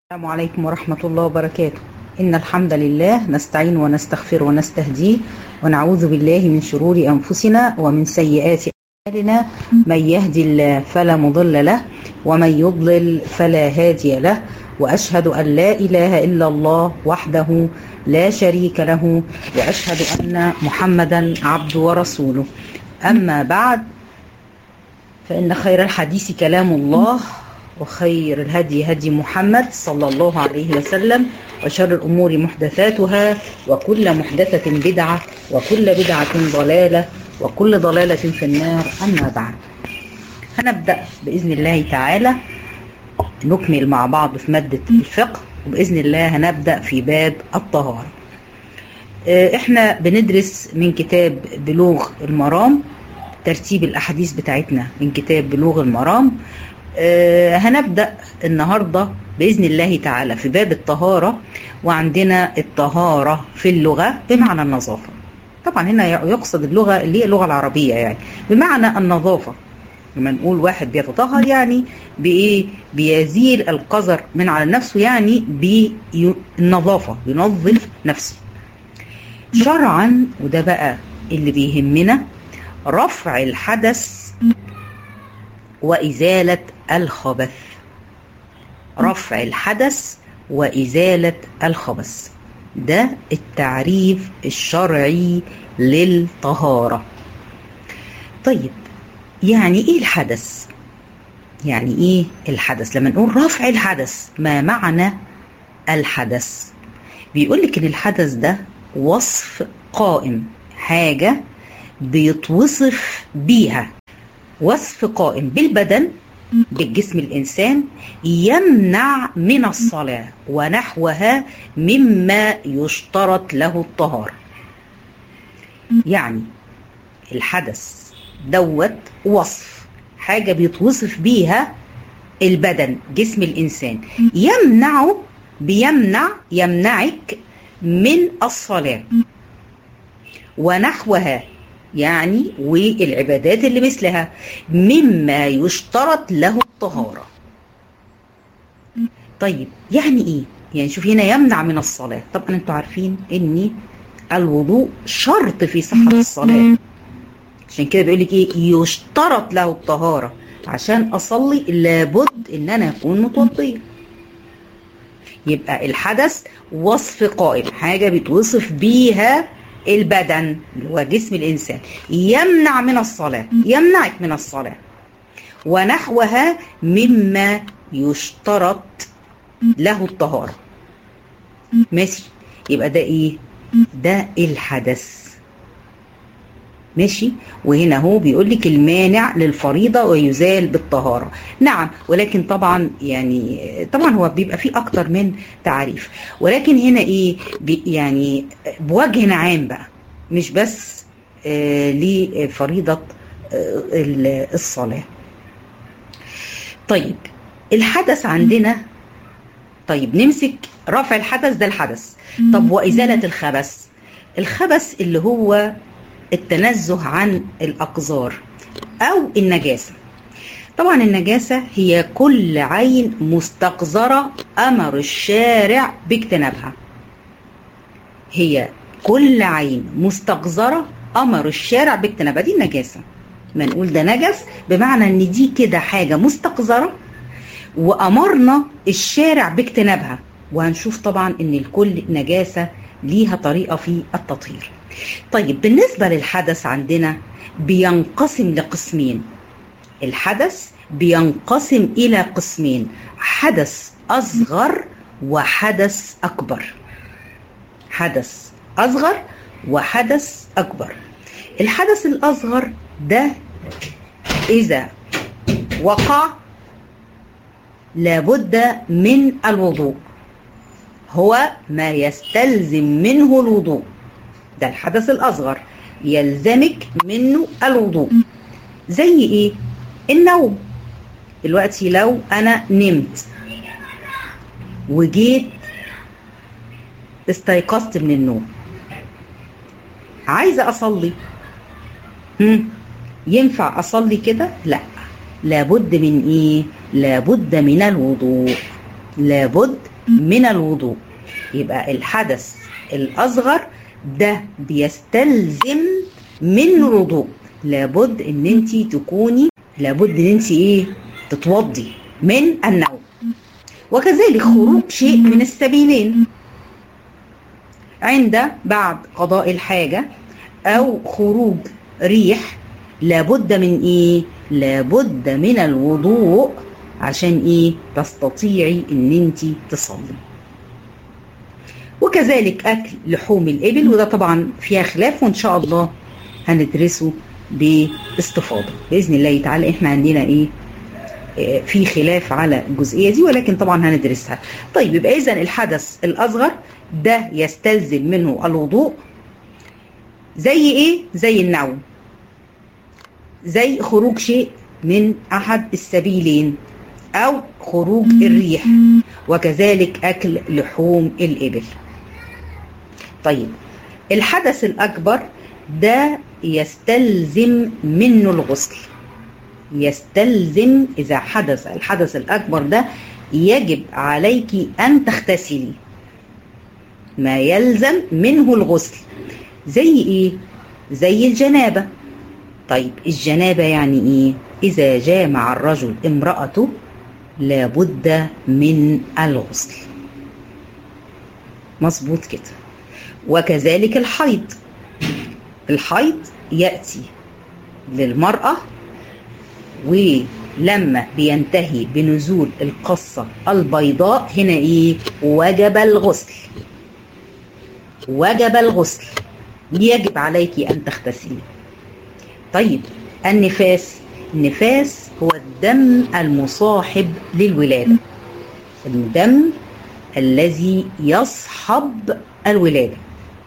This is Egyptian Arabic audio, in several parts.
السلام عليكم ورحمة الله وبركاته إن الحمد لله نستعين ونستغفر ونستهديه ونعوذ بالله من شرور أنفسنا ومن سيئات أعمالنا من يهدي الله فلا مضل له ومن يضلل فلا هادي له وأشهد أن لا إله إلا الله وحده لا شريك له وأشهد أن محمدا عبده ورسوله أما بعد فإن خير الحديث كلام الله وخير الهدي هدي محمد صلى الله عليه وسلم وشر الأمور محدثاتها وكل محدثة بدعة وكل بدعة ضلالة وكل ضلالة في النار أما بعد هنبدأ بإذن الله تعالى نكمل مع بعض في مادة الفقه وبإذن الله هنبدأ في باب الطهارة احنا بندرس من كتاب بلوغ المرام ترتيب الأحاديث بتاعتنا من كتاب بلوغ المرام آه هنبدأ النهاردة بإذن الله تعالى في باب الطهارة وعندنا الطهارة في اللغة بمعنى النظافة طبعا هنا يقصد اللغة اللي هي اللغة العربية يعني بمعنى النظافة لما نقول واحد بيتطهر يعني بإيه بيزيل القذر من على نفسه يعني بالنظافة ينظف نفسه شرعا وده بقى اللي بيهمنا رفع الحدث وإزالة الخبث رفع الحدث وإزالة الخبث ده التعريف الشرعي للطهارة طيب يعني ايه الحدث يعني ايه الحدث لما نقول رفع الحدث ما معنى الحدث بيقول لك ان الحدث ده وصف قائم حاجة بيتوصف بيها وصف قائم بالبدن بالجسم الإنسان يمنع من الصلاة ونحوها مما يشترط له الطهارة يعني الحدث دوت وصف حاجة بيتوصف بيها البدن جسم الإنسان يمنعه بيمنع يمنعك من الصلاة ونحوها يعني والعبادات اللي مثلها مما يشترط له الطهارة طيب يعني ايه يعني شوف هنا يمنع من الصلاة طبعا انتوا عارفين ان الوضوء شرط في صحة الصلاة عشان كده بيقول لك ايه يشترط له الطهارة عشان اصلي لابد ان انا اكون متوضية يبقى الحدث وصف قائم حاجة بتوصف بيها البدن اللي هو جسم الإنسان يمنع من الصلاة يمنعك من الصلاة ونحوها مما يشترط له الطهارة ماشي يبقى ده ايه ده الحدث ماشي وهنا هو بيقول لك المانع للفريضة ويزال بالطهارة نعم ولكن طبعا يعني طبعا هو بيبقى فيه أكتر من تعريف ولكن هنا إيه يعني بوجه عام بقى مش بس آه لفريضة آه الصلاة طيب الحدث عندنا طيب نمسك رفع الحدث ده الحدث طب وإزالة الخبث الخبث اللي هو التنزه عن الأقذار أو النجاسة طبعا النجاسة هي كل عين مستقذرة أمر الشارع باجتنابها هي كل عين مستقذرة أمر الشارع باجتنابها دي النجاسة ما نقول ده نجس بمعنى ان دي كده حاجة مستقذرة وأمرنا الشارع باجتنابها وهنشوف طبعا ان الكل نجاسة ليها طريقة في التطهير طيب بالنسبة للحدث عندنا بينقسم لقسمين الحدث بينقسم إلى قسمين حدث أصغر وحدث أكبر حدث أصغر وحدث أكبر الحدث الأصغر ده إذا وقع لابد من الوضوء هو ما يستلزم منه الوضوء ده الحدث الأصغر يلزمك منه الوضوء زي إيه؟ النوم دلوقتي لو أنا نمت وجيت استيقظت من النوم عايزة أصلي هم ينفع أصلي كده؟ لا لابد من إيه؟ لابد من الوضوء لابد من الوضوء يبقى الحدث الأصغر ده بيستلزم من الوضوء لابد ان انت تكوني لابد ان انت ايه تتوضي من النوم وكذلك خروج شيء من السبيلين عند بعد قضاء الحاجة أو خروج ريح لابد من إيه؟ لابد من الوضوء عشان إيه؟ تستطيعي إن أنت تصلي. وكذلك أكل لحوم الإبل وده طبعا فيها خلاف وإن شاء الله هندرسه باستفاضة بإذن الله تعالى إحنا عندنا إيه؟ في خلاف على الجزئية دي ولكن طبعا هندرسها طيب يبقى إذا الحدث الأصغر ده يستلزم منه الوضوء زي إيه؟ زي النوم زي خروج شيء من أحد السبيلين أو خروج الريح وكذلك أكل لحوم الإبل طيب الحدث الأكبر ده يستلزم منه الغسل يستلزم إذا حدث الحدث الأكبر ده يجب عليك أن تغتسلي ما يلزم منه الغسل زي إيه؟ زي الجنابة طيب الجنابة يعني إيه؟ إذا جامع الرجل امرأته لابد من الغسل مظبوط كده وكذلك الحيض الحيض يأتي للمرأة ولما بينتهي بنزول القصة البيضاء هنا ايه وجب الغسل وجب الغسل يجب عليك ان تغتسلي طيب النفاس النفاس هو الدم المصاحب للولادة الدم الذي يصحب الولادة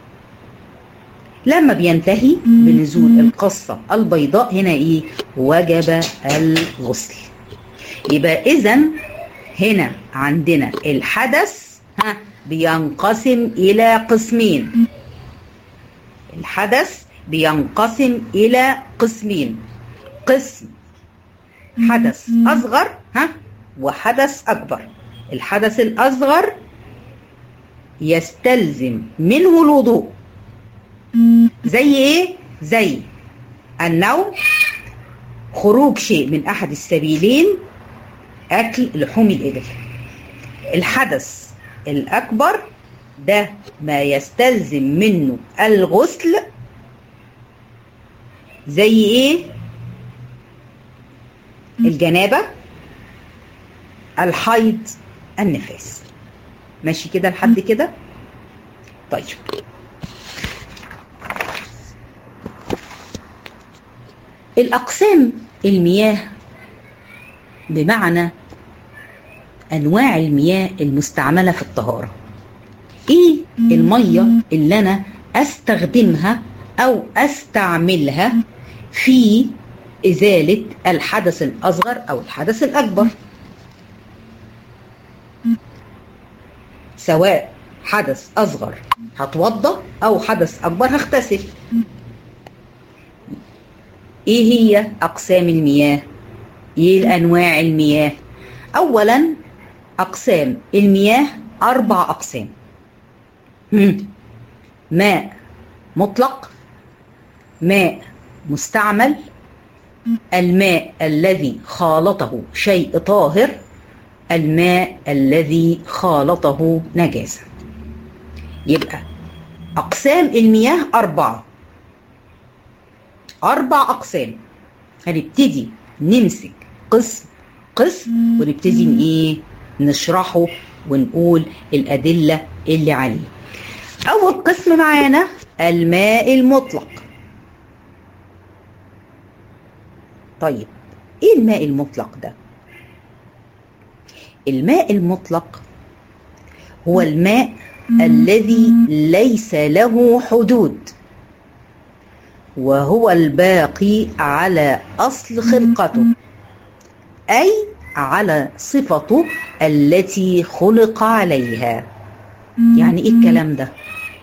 لما بينتهي بنزول القصة البيضاء هنا ايه وجب الغسل يبقى اذا هنا عندنا الحدث ها بينقسم الى قسمين الحدث بينقسم الى قسمين قسم حدث اصغر ها وحدث اكبر الحدث الاصغر يستلزم منه الوضوء زي ايه زي النوم خروج شيء من احد السبيلين اكل لحوم الابل الحدث الاكبر ده ما يستلزم منه الغسل زي ايه الجنابه الحيض النفاس ماشي كده لحد كده طيب الأقسام المياه بمعنى أنواع المياه المستعملة في الطهارة إيه المية اللي أنا أستخدمها أو أستعملها في إزالة الحدث الأصغر أو الحدث الأكبر سواء حدث أصغر هتوضى أو حدث أكبر هغتسل ايه هي اقسام المياه ايه الانواع المياه اولا اقسام المياه اربع اقسام ماء مطلق ماء مستعمل الماء الذي خالطه شيء طاهر الماء الذي خالطه نجاسه يبقى اقسام المياه اربعه أربع أقسام هنبتدي نمسك قسم قسم ونبتدي إيه نشرحه ونقول الأدلة اللي عليه أول قسم معانا الماء المطلق طيب إيه الماء المطلق ده؟ الماء المطلق هو الماء الذي ليس له حدود وهو الباقي على اصل خلقته اي على صفته التي خلق عليها يعني ايه الكلام ده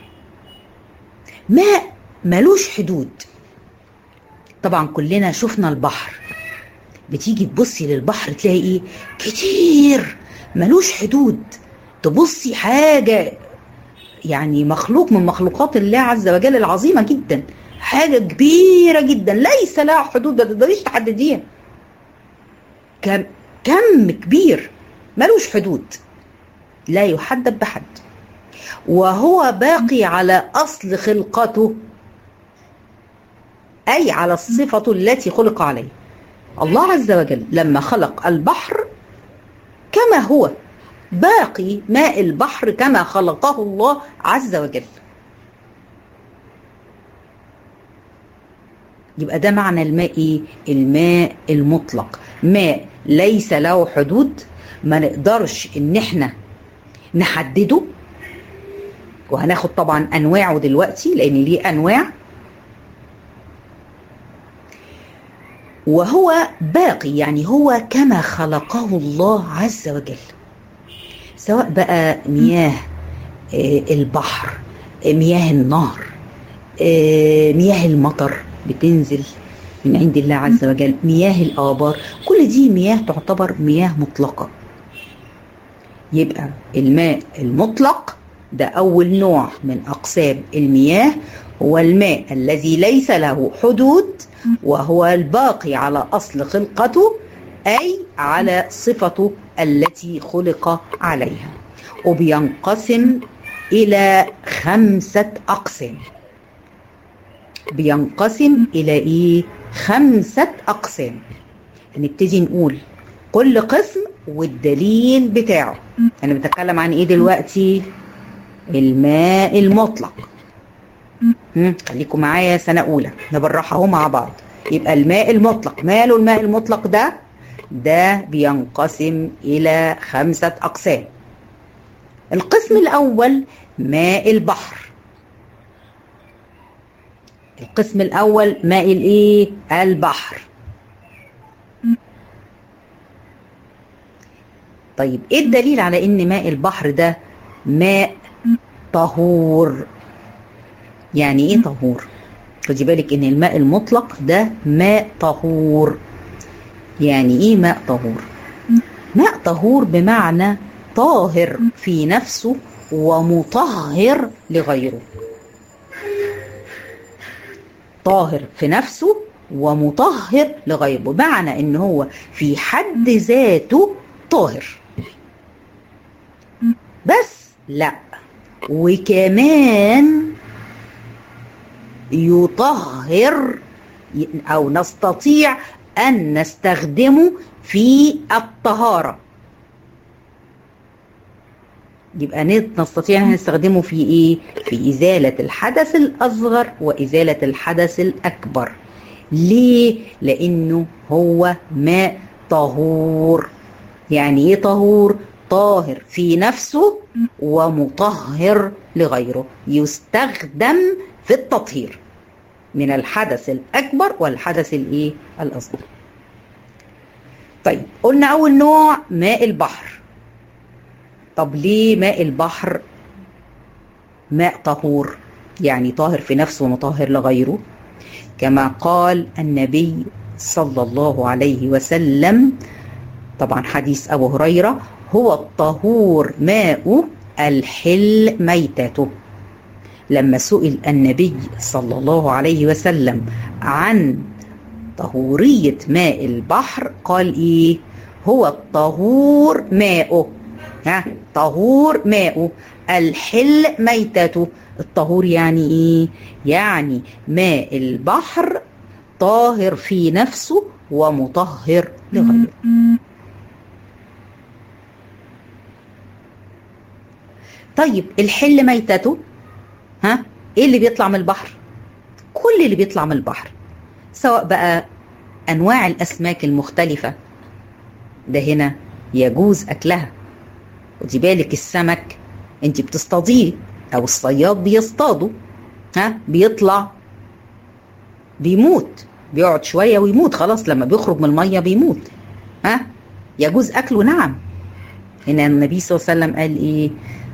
ماء ملوش حدود طبعا كلنا شفنا البحر بتيجي تبصي للبحر تلاقي ايه كتير ملوش حدود تبصي حاجة يعني مخلوق من مخلوقات الله عز وجل العظيمة جدا حاجة كبيرة جدا ليس لها حدود ما تقدريش تحدديها كم كم كبير ملوش حدود لا يحدد بحد وهو باقي على أصل خلقته أي على الصفة التي خلق عليه الله عز وجل لما خلق البحر كما هو باقي ماء البحر كما خلقه الله عز وجل يبقى ده معنى الماء ايه الماء المطلق ماء ليس له حدود ما نقدرش ان احنا نحدده وهناخد طبعا انواعه دلوقتي لان ليه انواع وهو باقي يعني هو كما خلقه الله عز وجل سواء بقى مياه البحر مياه النهر مياه المطر بتنزل من عند الله عز وجل مياه الآبار كل دي مياه تعتبر مياه مطلقة يبقى الماء المطلق ده أول نوع من أقسام المياه هو الماء الذي ليس له حدود وهو الباقي على أصل خلقته أي على صفته التي خلق عليها وبينقسم إلى خمسة أقسام بينقسم إلى إيه؟ خمسة أقسام هنبتدي نقول كل قسم والدليل بتاعه أنا بتكلم عن إيه دلوقتي؟ الماء المطلق خليكم معايا سنة أولى نبرحها اهو مع بعض يبقى الماء المطلق ماله الماء المطلق ده ده بينقسم إلى خمسة أقسام القسم الأول ماء البحر القسم الأول ماء الإيه؟ البحر طيب إيه الدليل على إن ماء البحر ده ماء طهور يعني إيه طهور؟ خدي بالك إن الماء المطلق ده ماء طهور يعني إيه ماء طهور؟ ماء طهور بمعنى طاهر في نفسه ومطهر لغيره طاهر في نفسه ومطهر لغيره بمعنى ان هو في حد ذاته طاهر بس لا وكمان يطهر او نستطيع ان نستخدمه في الطهاره يبقى نستطيع ان نستخدمه في ايه في ازاله الحدث الاصغر وازاله الحدث الاكبر ليه لانه هو ماء طهور يعني ايه طهور طاهر في نفسه ومطهر لغيره يستخدم في التطهير من الحدث الاكبر والحدث الايه الاصغر طيب قلنا اول نوع ماء البحر طب ليه ماء البحر ماء طهور يعني طاهر في نفسه ومطهر لغيره كما قال النبي صلى الله عليه وسلم طبعا حديث أبو هريرة هو الطهور ماء الحل ميتته لما سئل النبي صلى الله عليه وسلم عن طهورية ماء البحر قال إيه هو الطهور ماؤه ها طهور ماؤه الحل ميتته الطهور يعني ايه يعني ماء البحر طاهر في نفسه ومطهر لغيره طيب الحل ميتته ها ايه اللي بيطلع من البحر كل اللي بيطلع من البحر سواء بقى انواع الاسماك المختلفه ده هنا يجوز اكلها ودي بالك السمك انت بتصطاديه او الصياد بيصطاده ها بيطلع بيموت بيقعد شوية ويموت خلاص لما بيخرج من المية بيموت ها يجوز أكله نعم هنا النبي صلى الله عليه وسلم قال إيه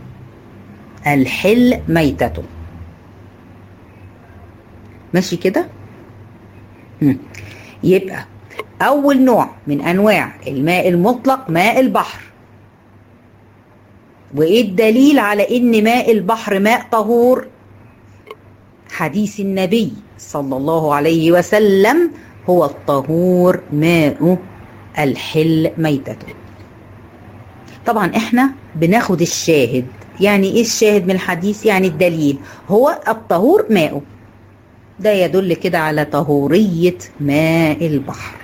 الحل ميتته ماشي كده يبقى أول نوع من أنواع الماء المطلق ماء البحر وايه الدليل على ان ماء البحر ماء طهور حديث النبي صلى الله عليه وسلم هو الطهور ماء الحل ميتته طبعا احنا بناخد الشاهد يعني ايه الشاهد من الحديث يعني الدليل هو الطهور ماءه ده يدل كده على طهورية ماء البحر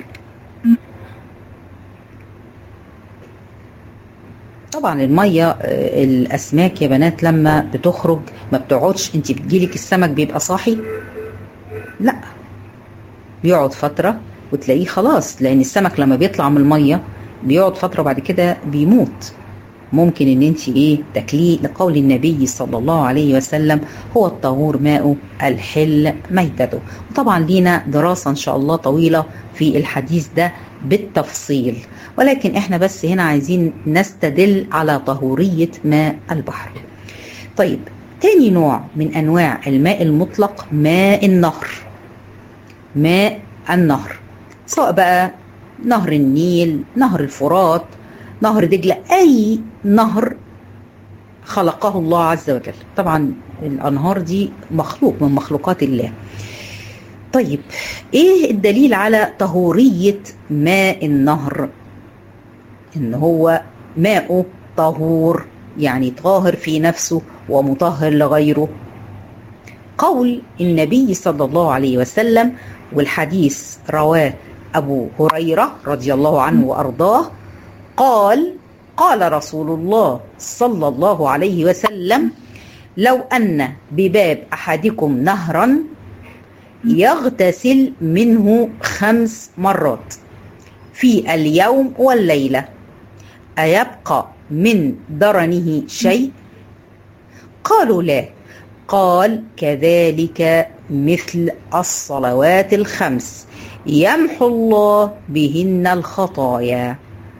طبعا المية الأسماك يا بنات لما بتخرج ما بتقعدش انت بتجيلك السمك بيبقى صاحي لا بيقعد فترة وتلاقيه خلاص لأن السمك لما بيطلع من المية بيقعد فترة وبعد كده بيموت ممكن ان انت ايه تكليه لقول النبي صلى الله عليه وسلم هو الطهور ماء الحل ميتته وطبعا لينا دراسة ان شاء الله طويلة في الحديث ده بالتفصيل ولكن احنا بس هنا عايزين نستدل على طهورية ماء البحر طيب تاني نوع من انواع الماء المطلق ماء النهر ماء النهر سواء بقى نهر النيل نهر الفرات نهر دجلة أي نهر خلقه الله عز وجل طبعا الأنهار دي مخلوق من مخلوقات الله طيب ايه الدليل على طهورية ماء النهر ان هو ماءه طهور يعني طاهر في نفسه ومطهر لغيره قول النبي صلى الله عليه وسلم والحديث رواه أبو هريرة رضي الله عنه وأرضاه قال قال رسول الله صلى الله عليه وسلم لو أن بباب أحدكم نهرا يغتسل منه خمس مرات في اليوم والليلة أيبقى من درنه شيء قالوا لا قال كذلك مثل الصلوات الخمس يمحو الله بهن الخطايا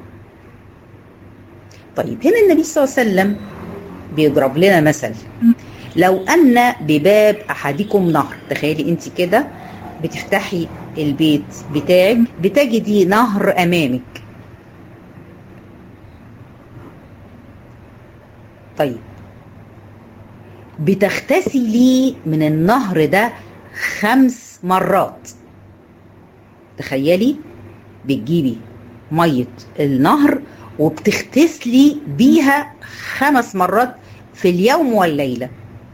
طيب هنا النبي صلى الله عليه وسلم بيضرب لنا مثل لو ان بباب احدكم نهر تخيلي انت كده بتفتحي البيت بتاعك بتجدي نهر امامك طيب بتغتسلي من النهر ده خمس مرات تخيلي بتجيبي ميه النهر وبتغتسلي بيها خمس مرات في اليوم والليله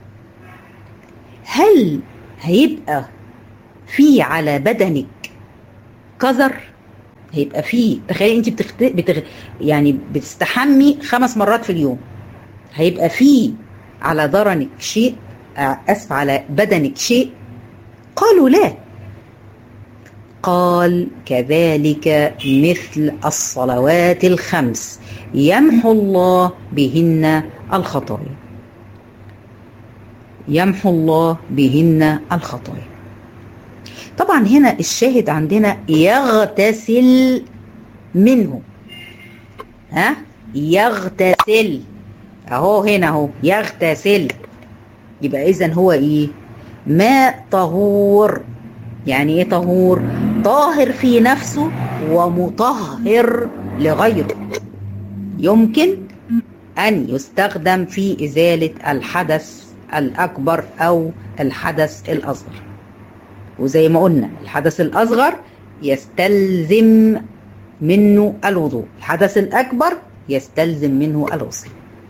هل هيبقى في على بدنك قذر هيبقى في تخيلي انت بتخت... بتغ... يعني بتستحمي خمس مرات في اليوم هيبقى في على ضرنك شيء اسف على بدنك شيء قالوا لا قال كذلك مثل الصلوات الخمس يمحو الله بهن الخطايا يمحو الله بهن الخطايا طبعا هنا الشاهد عندنا يغتسل منه ها يغتسل اهو هنا اهو يغتسل يبقى اذا هو ايه ماء طهور يعني ايه طهور طاهر في نفسه ومطهر لغيره يمكن ان يستخدم في ازاله الحدث الاكبر او الحدث الاصغر وزي ما قلنا الحدث الاصغر يستلزم منه الوضوء الحدث الاكبر يستلزم منه الغسل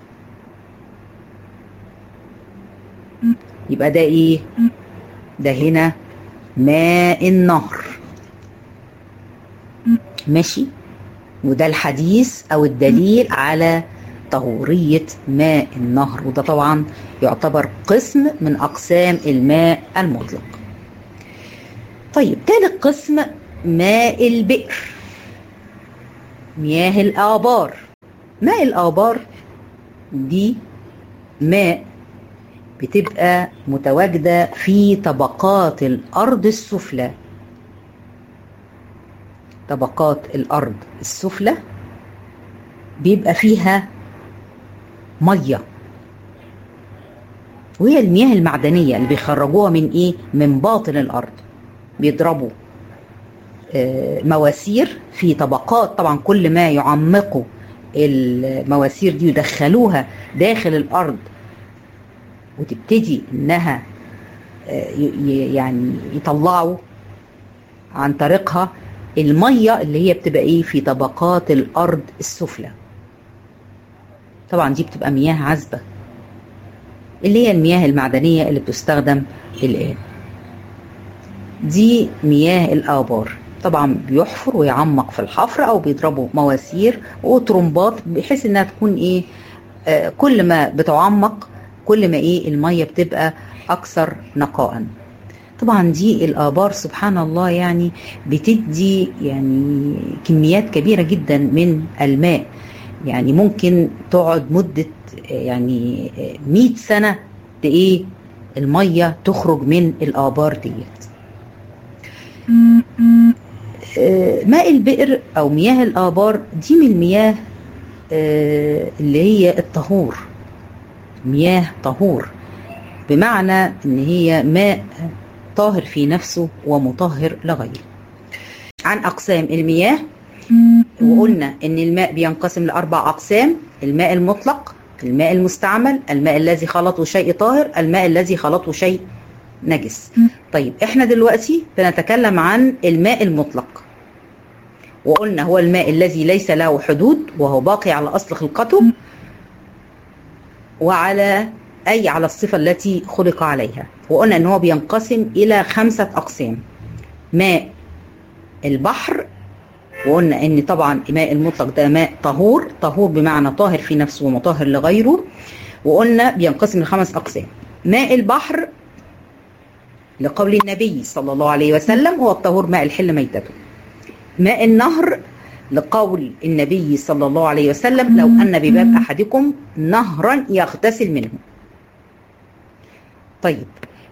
يبقى ده ايه ده هنا ماء النهر ماشي وده الحديث او الدليل على طهورية ماء النهر وده طبعا يعتبر قسم من اقسام الماء المطلق طيب تالت قسم ماء البئر مياه الآبار ماء الآبار دي ماء بتبقى متواجدة في طبقات الأرض السفلى طبقات الأرض السفلى بيبقى فيها مية وهي المياه المعدنية اللي بيخرجوها من إيه؟ من باطن الأرض بيضربوا مواسير في طبقات طبعا كل ما يعمقوا المواسير دي ويدخلوها داخل الارض وتبتدي انها يعني يطلعوا عن طريقها الميه اللي هي بتبقى ايه في طبقات الارض السفلى طبعا دي بتبقى مياه عذبه اللي هي المياه المعدنيه اللي بتستخدم الان دي مياه الابار طبعا بيحفر ويعمق في الحفر او بيضربوا مواسير وطرمبات بحيث انها تكون ايه آه كل ما بتعمق كل ما ايه الميه بتبقى اكثر نقاء طبعا دي الابار سبحان الله يعني بتدي يعني كميات كبيره جدا من الماء يعني ممكن تقعد مده يعني 100 سنه ايه الميه تخرج من الابار ديت ماء البئر او مياه الابار دي من المياه اللي هي الطهور مياه طهور بمعنى ان هي ماء طاهر في نفسه ومطهر لغيره عن اقسام المياه وقلنا ان الماء بينقسم لاربع اقسام الماء المطلق الماء المستعمل الماء الذي خلطه شيء طاهر الماء الذي خلطه شيء نجس طيب احنا دلوقتي بنتكلم عن الماء المطلق وقلنا هو الماء الذي ليس له حدود وهو باقي على اصل خلقته وعلى اي على الصفه التي خلق عليها وقلنا ان هو بينقسم الى خمسه اقسام ماء البحر وقلنا ان طبعا الماء المطلق ده ماء طهور طهور بمعنى طاهر في نفسه ومطهر لغيره وقلنا بينقسم لخمس اقسام ماء البحر لقول النبي صلى الله عليه وسلم هو الطهور ماء الحل ميتته ماء النهر لقول النبي صلى الله عليه وسلم لو أن بباب أحدكم نهرا يغتسل منه طيب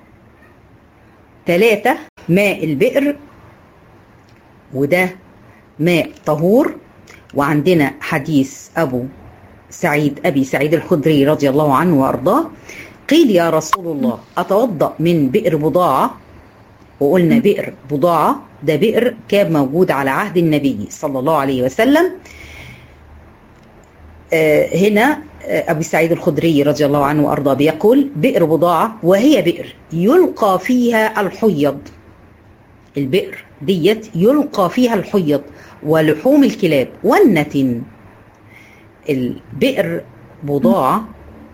ثلاثة ماء البئر وده ماء طهور وعندنا حديث أبو سعيد أبي سعيد الخدري رضي الله عنه وأرضاه قيل يا رسول الله أتوضأ من بئر بضاعة وقلنا بئر بضاعة ده بئر كان موجود على عهد النبي صلى الله عليه وسلم آه هنا آه أبي سعيد الخدري رضي الله عنه وأرضاه بيقول بئر بضاعة وهي بئر يلقى فيها الحيض البئر ديت يلقى فيها الحيض ولحوم الكلاب والنتن البئر بضاعة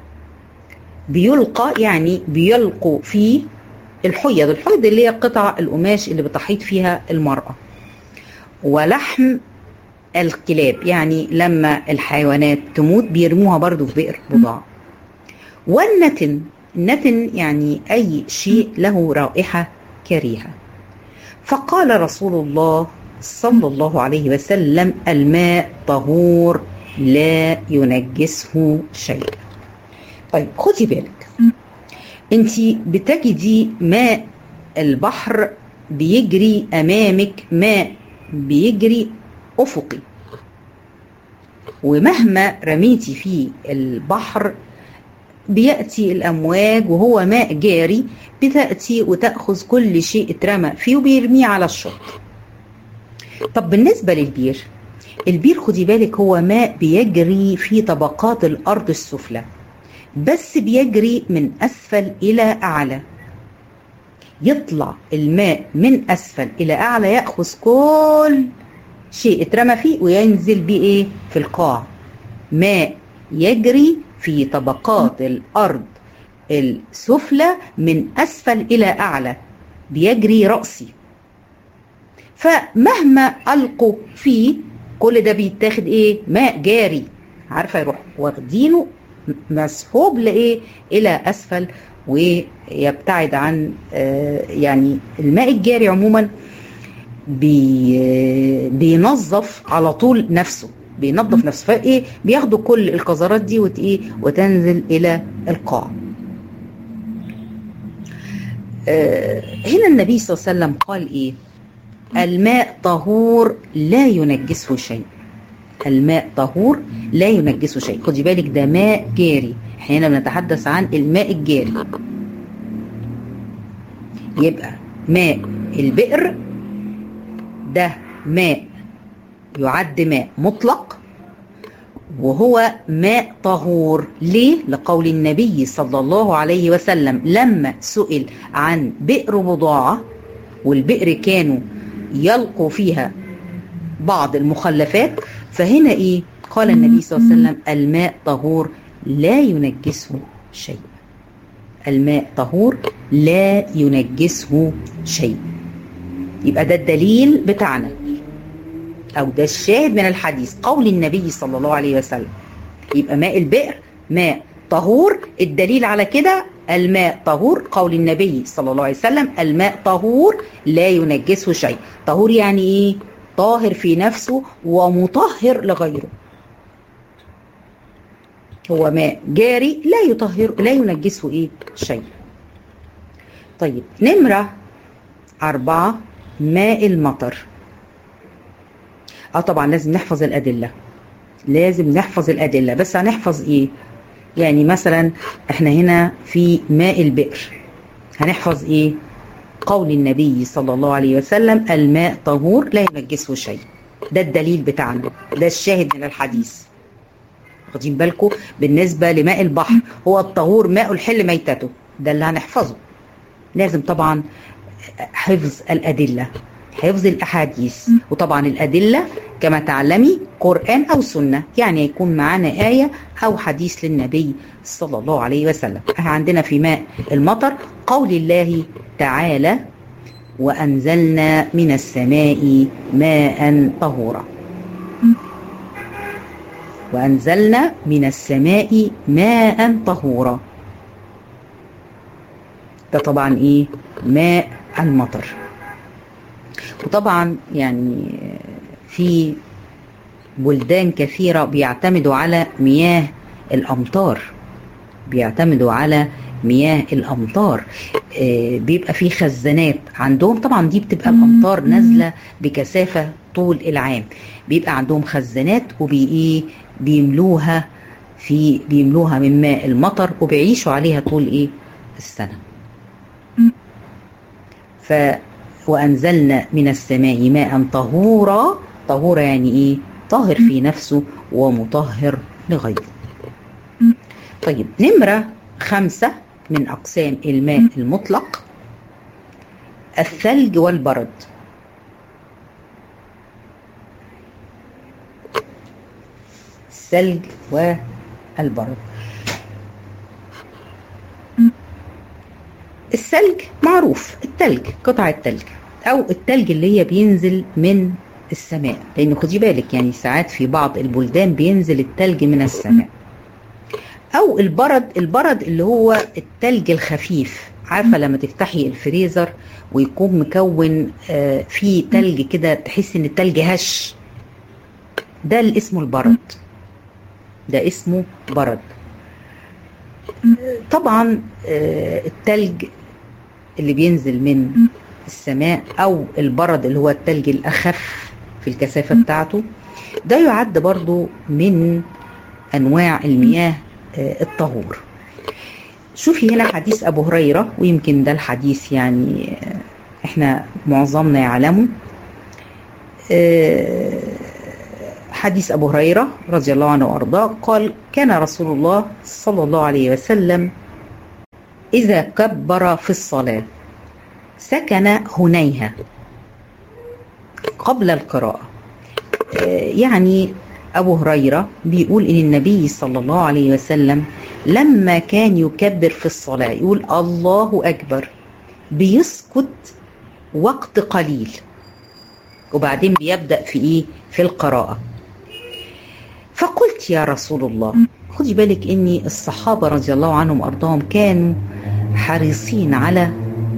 بيلقى يعني بيلقوا فيه الحيض الحيض اللي هي قطع القماش اللي بتحيط فيها المرأة ولحم الكلاب يعني لما الحيوانات تموت بيرموها برضو في بئر بضاعة والنتن النتن يعني أي شيء له رائحة كريهة فقال رسول الله صلى الله عليه وسلم الماء طهور لا ينجسه شيء طيب خدي بالك انت بتجدي ماء البحر بيجري امامك ماء بيجري افقي ومهما رميتي في البحر بياتي الامواج وهو ماء جاري بتاتي وتاخذ كل شيء اترمى فيه وبيرميه على الشط طب بالنسبه للبير البير خدي بالك هو ماء بيجري في طبقات الارض السفلى بس بيجري من اسفل الى اعلى يطلع الماء من اسفل الى اعلى ياخذ كل شيء اترمى فيه وينزل بيه ايه في القاع ماء يجري في طبقات الارض السفلى من اسفل الى اعلى بيجري راسي فمهما القوا فيه كل ده بيتاخد ايه ماء جاري عارفه يروح واخدينه مسحوب لايه الى اسفل ويبتعد عن آه يعني الماء الجاري عموما بي بينظف على طول نفسه بينظف نفسه فايه بياخدوا كل القذرات دي وت ايه وتنزل الى القاع آه هنا النبي صلى الله عليه وسلم قال ايه الماء طهور لا ينجسه شيء الماء طهور لا ينجسه شيء خدي بالك ده ماء جاري احنا هنا بنتحدث عن الماء الجاري يبقى ماء البئر ده ماء يعد ماء مطلق وهو ماء طهور ليه لقول النبي صلى الله عليه وسلم لما سئل عن بئر بضاعة والبئر كانوا يلقوا فيها بعض المخلفات فهنا ايه قال النبي صلى الله عليه وسلم الماء طهور لا ينجسه شيء الماء طهور لا ينجسه شيء يبقى ده الدليل بتاعنا او ده الشاهد من الحديث قول النبي صلى الله عليه وسلم يبقى ماء البئر ماء طهور الدليل على كده الماء طهور قول النبي صلى الله عليه وسلم الماء طهور لا ينجسه شيء طهور يعني ايه طاهر في نفسه ومطهر لغيره هو ماء جاري لا يطهر لا ينجسه ايه شيء طيب نمرة أربعة ماء المطر اه طبعا لازم نحفظ الأدلة لازم نحفظ الأدلة بس هنحفظ ايه يعني مثلا احنا هنا في ماء البئر هنحفظ ايه قول النبي صلى الله عليه وسلم الماء طهور لا ينجسه شيء ده الدليل بتاعنا ده الشاهد من الحديث واخدين بالكم بالنسبه لماء البحر هو الطهور ماء الحل ميتته ده اللي هنحفظه لازم طبعا حفظ الادله حفظ الاحاديث وطبعا الادله كما تعلمي قران او سنه يعني يكون معانا ايه او حديث للنبي صلى الله عليه وسلم عندنا في ماء المطر قول الله تعالى وانزلنا من السماء ماء طهورا وأنزلنا من السماء ماء طهورا ده طبعا إيه ماء المطر وطبعا يعني في بلدان كثيرة بيعتمدوا على مياه الأمطار بيعتمدوا على مياه الأمطار آه بيبقى في خزانات عندهم طبعا دي بتبقى الأمطار نازلة بكثافة طول العام بيبقى عندهم خزانات وبي بيملوها في بيملوها من ماء المطر وبيعيشوا عليها طول ايه السنه ف وانزلنا من السماء ماء طهورا طهورا يعني ايه طاهر في نفسه ومطهر لغيره طيب نمره خمسه من اقسام الماء المطلق الثلج والبرد الثلج والبرد الثلج معروف التلج قطع التلج او التلج اللي هي بينزل من السماء لان خدي بالك يعني ساعات في بعض البلدان بينزل التلج من السماء او البرد البرد اللي هو التلج الخفيف عارفه لما تفتحي الفريزر ويكون مكون آه فيه تلج كده تحسي ان التلج هش ده اللي اسمه البرد ده اسمه برد طبعا التلج اللي بينزل من السماء او البرد اللي هو التلج الاخف في الكثافه بتاعته ده يعد برضو من انواع المياه الطهور شوفي هنا حديث ابو هريره ويمكن ده الحديث يعني احنا معظمنا يعلمه حديث أبو هريرة رضي الله عنه وأرضاه قال كان رسول الله صلى الله عليه وسلم إذا كبر في الصلاة سكن هنيها قبل القراءة يعني أبو هريرة بيقول إن النبي صلى الله عليه وسلم لما كان يكبر في الصلاة يقول الله أكبر بيسكت وقت قليل وبعدين بيبدأ في إيه في القراءة فقلت يا رسول الله خدي بالك اني الصحابه رضي الله عنهم وارضاهم كانوا حريصين على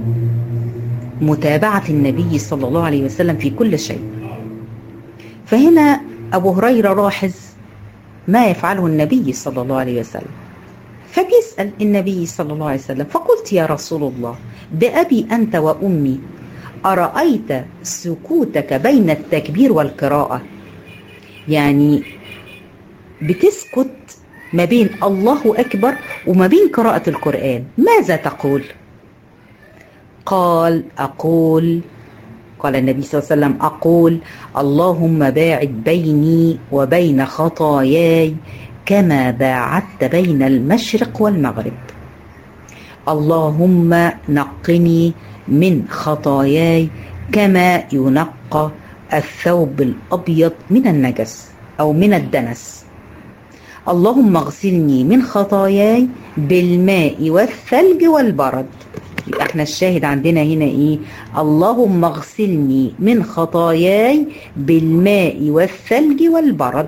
متابعه النبي صلى الله عليه وسلم في كل شيء فهنا ابو هريره لاحظ ما يفعله النبي صلى الله عليه وسلم فبيسال النبي صلى الله عليه وسلم فقلت يا رسول الله بابي انت وامي ارايت سكوتك بين التكبير والقراءه يعني بتسكت ما بين الله اكبر وما بين قراءه القران ماذا تقول قال اقول قال النبي صلى الله عليه وسلم أقول اللهم باعد بيني وبين خطاياي كما باعدت بين المشرق والمغرب اللهم نقني من خطاياي كما ينقى الثوب الأبيض من النجس أو من الدنس اللهم اغسلني من خطاياي بالماء والثلج والبرد يبقى احنا الشاهد عندنا هنا ايه اللهم اغسلني من خطاياي بالماء والثلج والبرد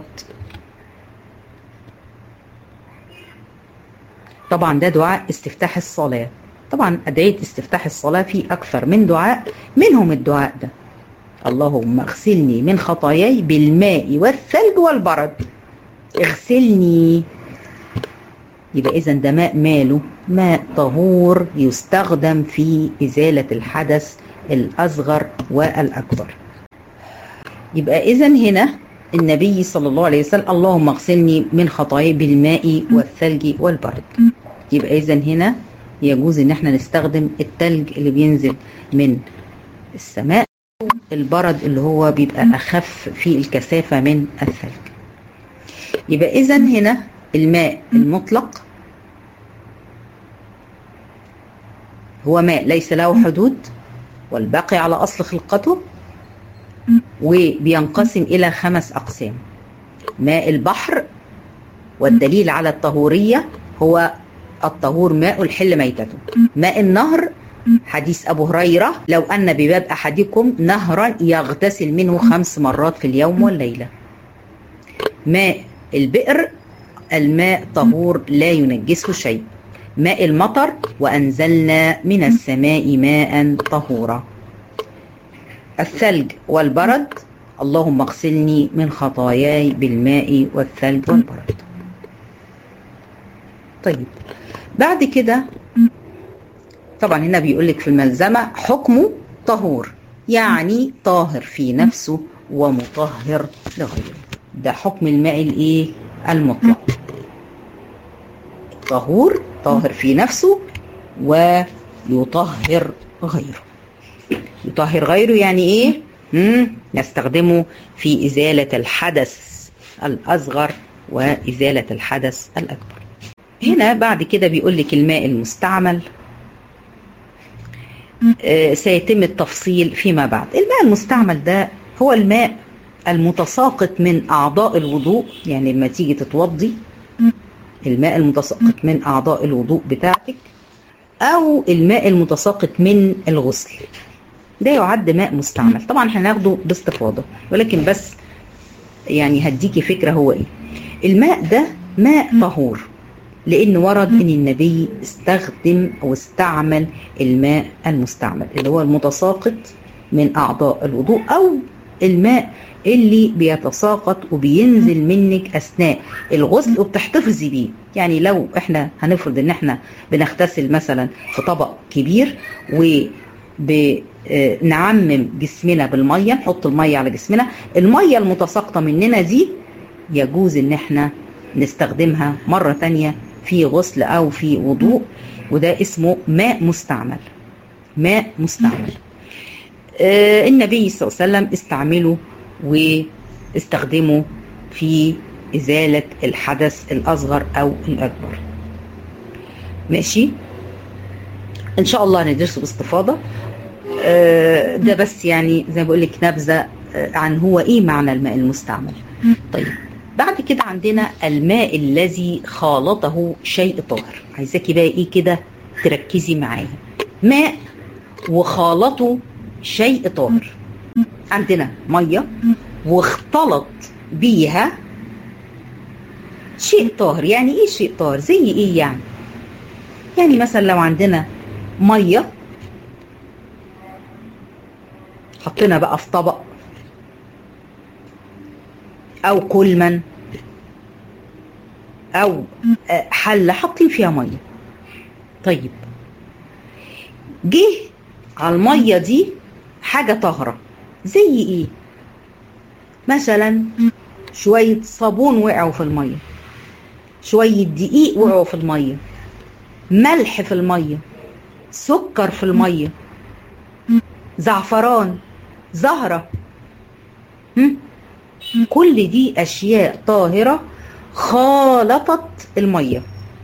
طبعا ده دعاء استفتاح الصلاة طبعا أدعية استفتاح الصلاة في أكثر من دعاء منهم الدعاء ده اللهم اغسلني من خطاياي بالماء والثلج والبرد اغسلني يبقى إذا ده ماء ماله ماء طهور يستخدم في إزالة الحدث الأصغر والأكبر يبقى إذا هنا النبي صلى الله عليه وسلم اللهم اغسلني من خطاياي بالماء والثلج والبرد يبقى إذا هنا يجوز إن احنا نستخدم التلج اللي بينزل من السماء البرد اللي هو بيبقى أخف في الكثافة من الثلج يبقى إذا هنا الماء المطلق هو ماء ليس له حدود والباقي على أصل خلقته وبينقسم إلى خمس أقسام ماء البحر والدليل على الطهورية هو الطهور ماء الحل ميتته ماء النهر حديث أبو هريرة لو أن بباب أحدكم نهرا يغتسل منه خمس مرات في اليوم والليلة ماء البئر الماء طهور لا ينجسه شيء ماء المطر وأنزلنا من السماء ماء طهورا الثلج والبرد اللهم اغسلني من خطاياي بالماء والثلج والبرد طيب بعد كده طبعا هنا بيقول لك في الملزمة حكمه طهور يعني طاهر في نفسه ومطهر لغيره ده حكم الماء الايه المطلق طهور طاهر في نفسه ويطهر غيره يطهر غيره يعني ايه مم. نستخدمه في إزالة الحدث الأصغر وإزالة الحدث الأكبر هنا بعد كده بيقول لك الماء المستعمل آه سيتم التفصيل فيما بعد الماء المستعمل ده هو الماء المتساقط من أعضاء الوضوء يعني لما تيجي تتوضي الماء المتساقط من أعضاء الوضوء بتاعتك أو الماء المتساقط من الغسل ده يعد ماء مستعمل طبعا هناخده باستفاضة ولكن بس يعني هديكي فكرة هو ايه الماء ده ماء طهور لان ورد ان النبي استخدم او استعمل الماء المستعمل اللي هو المتساقط من اعضاء الوضوء او الماء اللي بيتساقط وبينزل منك اثناء الغسل وبتحتفظي بيه يعني لو احنا هنفرض ان احنا بنغتسل مثلا في طبق كبير و نعمم جسمنا بالميه نحط الميه على جسمنا الميه المتساقطه مننا دي يجوز ان احنا نستخدمها مره تانية في غسل او في وضوء وده اسمه ماء مستعمل ماء مستعمل آه النبي صلى الله عليه وسلم استعمله واستخدمه في ازاله الحدث الاصغر او الاكبر ماشي ان شاء الله هندرسه باستفاضه آه ده بس يعني زي ما بقول لك نبذه عن هو ايه معنى الماء المستعمل طيب بعد كده عندنا الماء الذي خالطه شيء طاهر عايزاكي بقى ايه كده تركزي معايا ماء وخالطه شيء طاهر عندنا ميه واختلط بيها شيء طاهر يعني ايه شيء طاهر زي ايه يعني يعني مثلا لو عندنا ميه حطينا بقى في طبق او كلمن او حله حاطين فيها ميه طيب جه على الميه دي حاجه طاهره زي ايه مثلا شويه صابون وقعوا في الميه شويه دقيق وقعوا في الميه ملح في الميه سكر في الميه زعفران زهرة هم؟ كل دي أشياء طاهرة خالطت المية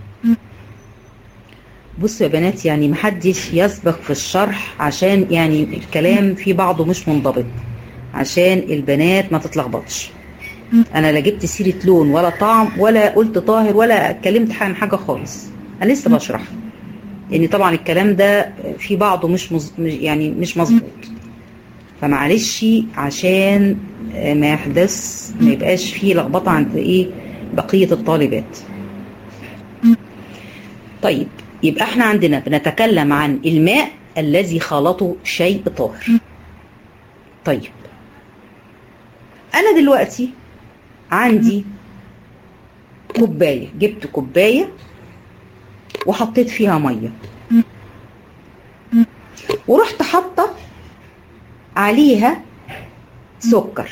بصوا يا بنات يعني محدش يسبق في الشرح عشان يعني الكلام في بعضه مش منضبط عشان البنات ما تتلخبطش انا لا جبت سيره لون ولا طعم ولا قلت طاهر ولا اتكلمت عن حاجه خالص انا لسه بشرح لان طبعا الكلام ده في بعضه مش مز... يعني مش مظبوط فمعلش عشان ما يحدث ما يبقاش فيه لخبطه عند ايه بقيه الطالبات طيب يبقى احنا عندنا بنتكلم عن الماء الذي خلطه شيء طاهر طيب انا دلوقتي عندي كوبايه جبت كوبايه وحطيت فيها ميه ورحت حاطه عليها سكر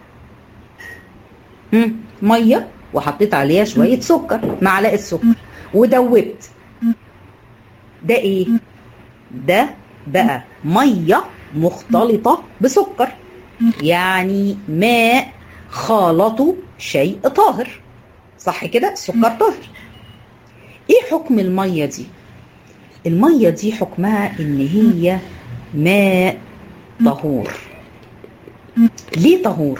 مم. ميه وحطيت عليها شويه سكر معلقه سكر ودوبت ده ايه ده بقى ميه مختلطه بسكر يعني ماء خالطه شيء طاهر صح كده السكر طاهر ايه حكم الميه دي الميه دي حكمها ان هي ماء طهور ليه طهور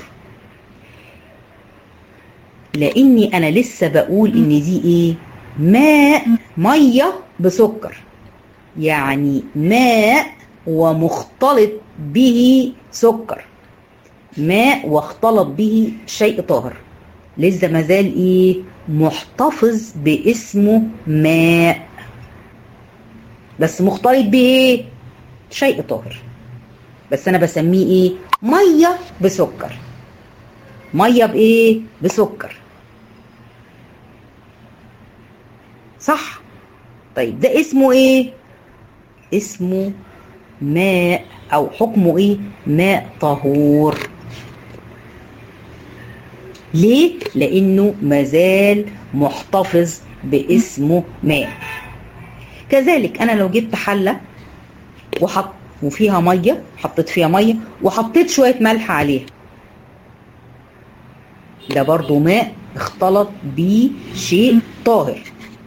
لاني انا لسه بقول ان دي ايه ماء ميه بسكر يعني ماء ومختلط به سكر ماء واختلط به شيء طاهر لسه مازال ايه محتفظ باسمه ماء بس مختلط بايه شيء طاهر بس انا بسميه ايه ميه بسكر ميه بايه بسكر صح طيب ده اسمه ايه اسمه ماء او حكمه ايه ماء طهور ليه لانه مازال محتفظ باسمه ماء كذلك انا لو جبت حله وحط وفيها ميه حطيت فيها ميه وحطيت شويه ملح عليها ده برضو ماء اختلط بيه شيء طاهر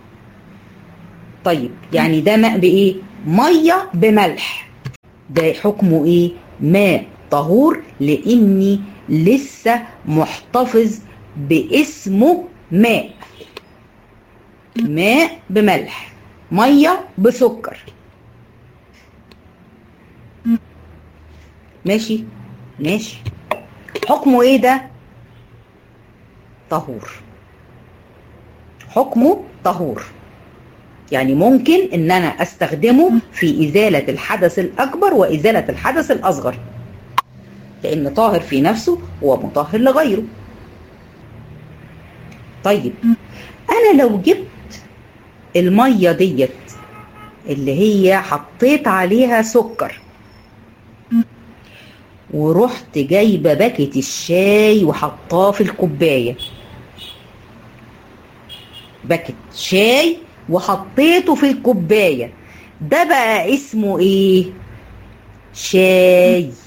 طيب يعني ده ماء بايه ميه بملح ده حكمه ايه ماء طهور لاني لسه محتفظ باسمه ماء ماء بملح ميه بسكر ماشي ماشي حكمه ايه ده طهور حكمه طهور يعني ممكن ان انا استخدمه في ازالة الحدث الاكبر وازالة الحدث الاصغر لان طاهر في نفسه ومطهر لغيره طيب انا لو جبت المية ديت اللي هي حطيت عليها سكر ورحت جايبة باكت الشاي وحطاه في الكوباية باكت شاي وحطيته في الكوباية ده بقى اسمه ايه شاي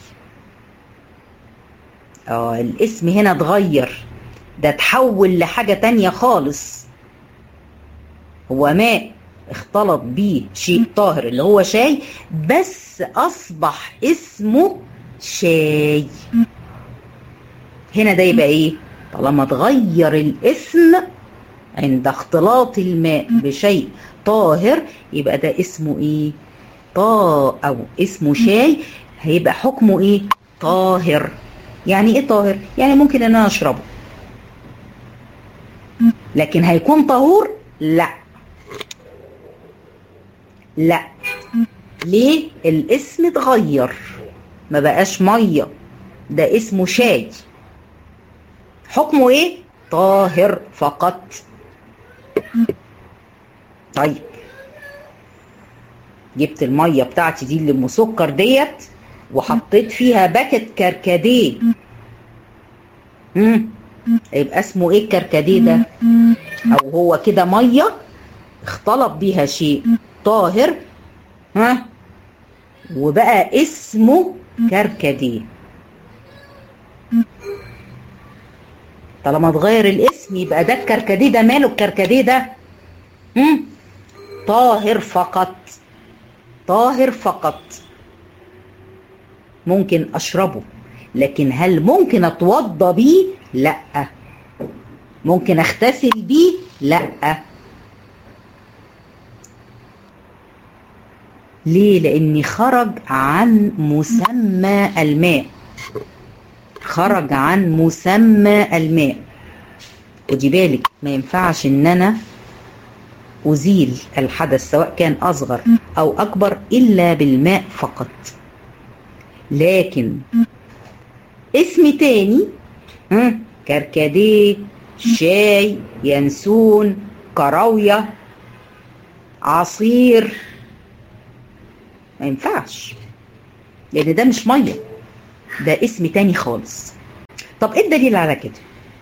اه الاسم هنا اتغير ده اتحول لحاجة تانية خالص هو ماء اختلط بيه شيء طاهر اللي هو شاي بس اصبح اسمه شاي هنا ده يبقى ايه طالما اتغير الاسم عند اختلاط الماء بشيء طاهر يبقى ده اسمه ايه طا او اسمه شاي هيبقى حكمه ايه طاهر يعني ايه طاهر يعني ممكن ان انا اشربه لكن هيكون طهور لا لا ليه الاسم اتغير ما بقاش ميه ده اسمه شاي حكمه ايه طاهر فقط طيب جبت الميه بتاعتي دي اللي مسكر ديت وحطيت فيها باكت كركديه امم يبقى اسمه ايه الكركديه ده او هو كده ميه اختلط بيها شيء طاهر ها وبقى اسمه كركديه طالما اتغير الاسم يبقى ده الكركديه ده ماله الكركديه ده مم. طاهر فقط طاهر فقط ممكن اشربه لكن هل ممكن اتوضى بيه لا ممكن اغتسل بيه لا ليه لاني خرج عن مسمى الماء خرج عن مسمى الماء ودي بالك ما ينفعش ان انا ازيل الحدث سواء كان اصغر او اكبر الا بالماء فقط لكن اسم تاني ها، كركديه شاي ينسون كراوية عصير ما ينفعش لان ده مش ميه ده اسم تاني خالص طب ايه الدليل على كده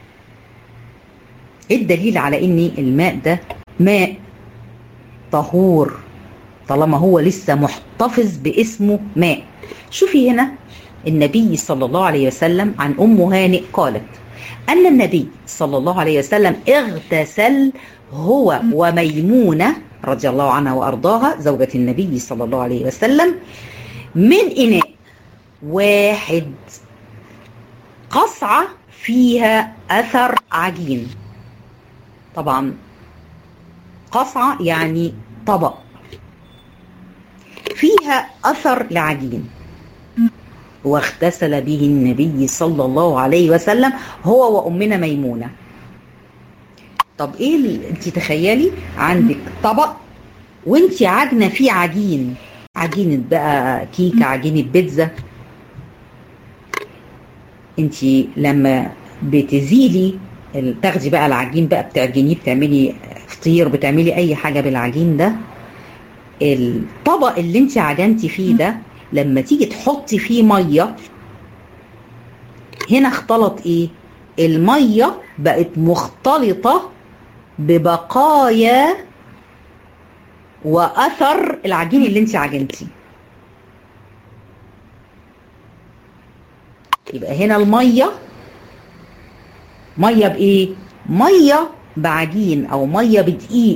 ايه الدليل على ان الماء ده ماء طهور طالما هو لسه محتفظ باسمه ماء شوفي هنا النبي صلى الله عليه وسلم عن ام هانئ قالت ان النبي صلى الله عليه وسلم اغتسل هو وميمونه رضي الله عنها وارضاها زوجة النبي صلى الله عليه وسلم من اناء واحد قصعة فيها اثر عجين طبعا قصعة يعني طبق فيها اثر لعجين واغتسل به النبي صلى الله عليه وسلم هو وامنا ميمونه طب ايه ال... انت تخيلي عندك طبق وانت عاجنه فيه عجين عجينه بقى كيكه عجينه بيتزا انت لما بتزيلي ال- تاخدي بقى العجين بقى بتعجنيه بتعملي فطير بتعملي اي حاجه بالعجين ده الطبق اللي انت عجنتي فيه ده لما تيجي تحطي فيه ميه هنا اختلط ايه الميه بقت مختلطه ببقايا واثر العجين اللي انت عجنتيه يبقى هنا الميه ميه بايه ميه بعجين او ميه بدقيق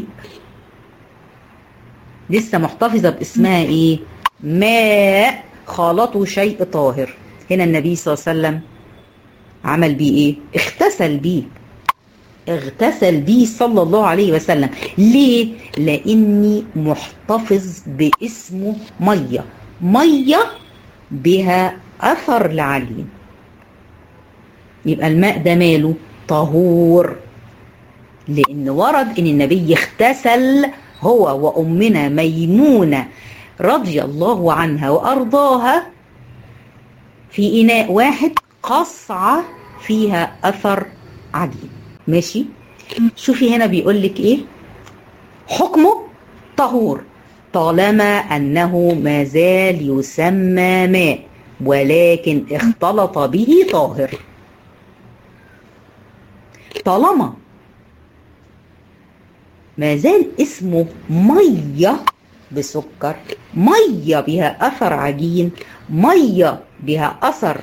لسه محتفظه باسمها ايه ماء خالطه شيء طاهر هنا النبي صلى الله عليه وسلم عمل بيه ايه اغتسل بيه اغتسل بيه صلى الله عليه وسلم ليه لاني محتفظ باسمه ميه ميه بها اثر لعجين يبقى الماء ده ماله طهور لان ورد ان النبي اغتسل هو وامنا ميمونه رضي الله عنها وارضاها في اناء واحد قصعه فيها اثر عجين ماشي شوفي هنا بيقول لك ايه حكمه طهور طالما انه ما زال يسمى ماء ولكن اختلط به طاهر طالما ما زال اسمه ميه بسكر ميه بها اثر عجين ميه بها اثر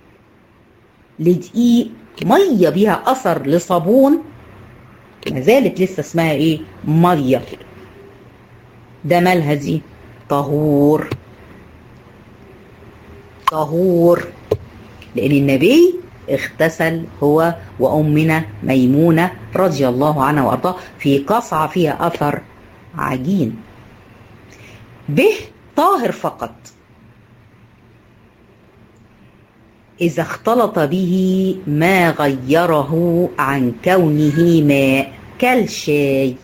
لدقيق ميه بها اثر لصابون ما زالت لسه اسمها ايه ميه ده مالها دي طهور طهور لان النبي اغتسل هو وامنا ميمونه رضي الله عنها وارضاها في قصعه فيها اثر عجين به طاهر فقط إذا اختلط به ما غيره عن كونه ماء كالشاي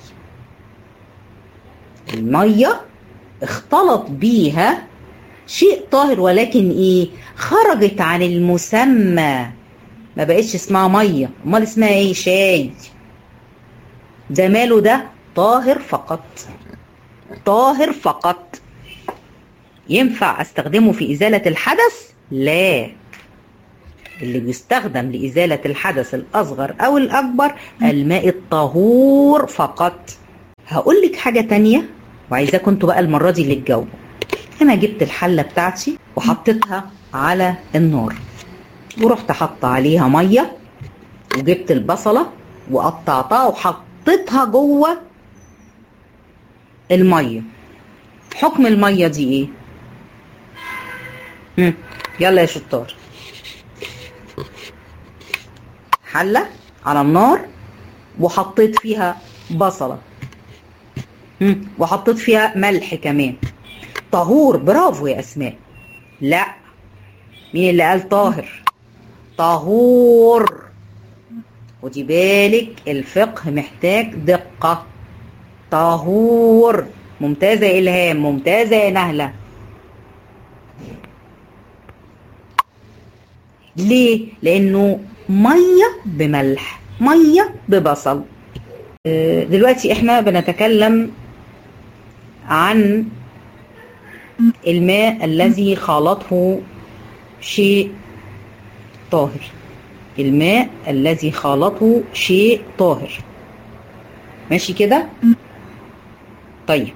المية اختلط بيها شيء طاهر ولكن ايه خرجت عن المسمى ما بقتش اسمها مية امال اسمها ايه شاي ده ماله ده طاهر فقط طاهر فقط ينفع استخدمه في ازالة الحدث لا اللي بيستخدم لإزالة الحدث الأصغر أو الأكبر الماء الطهور فقط هقول لك حاجة تانية وعايزاكم انتوا بقى المرة دي اللي تجاوبوا أنا جبت الحلة بتاعتي وحطيتها على النار ورحت حاطة عليها مية وجبت البصلة وقطعتها وحطيتها جوه المية حكم المية دي ايه مم. يلا يا شطار حلة على النار وحطيت فيها بصلة مم. وحطيت فيها ملح كمان طهور برافو يا اسماء لا مين اللي قال طاهر طهور ودي بالك الفقه محتاج دقة طهور ممتازة يا إلهام ممتازة يا نهلة ليه؟ لأنه مية بملح مية ببصل آه، دلوقتي احنا بنتكلم عن الماء الذي خالطه شيء طاهر الماء الذي خالطه شيء طاهر ماشي كده طيب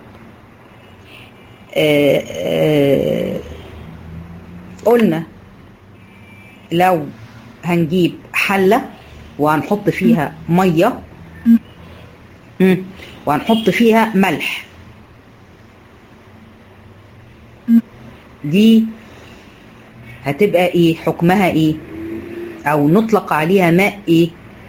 آه آه قلنا لو هنجيب حلة وهنحط فيها مية مم. وهنحط فيها ملح دي هتبقى ايه حكمها ايه او نطلق عليها ماء ايه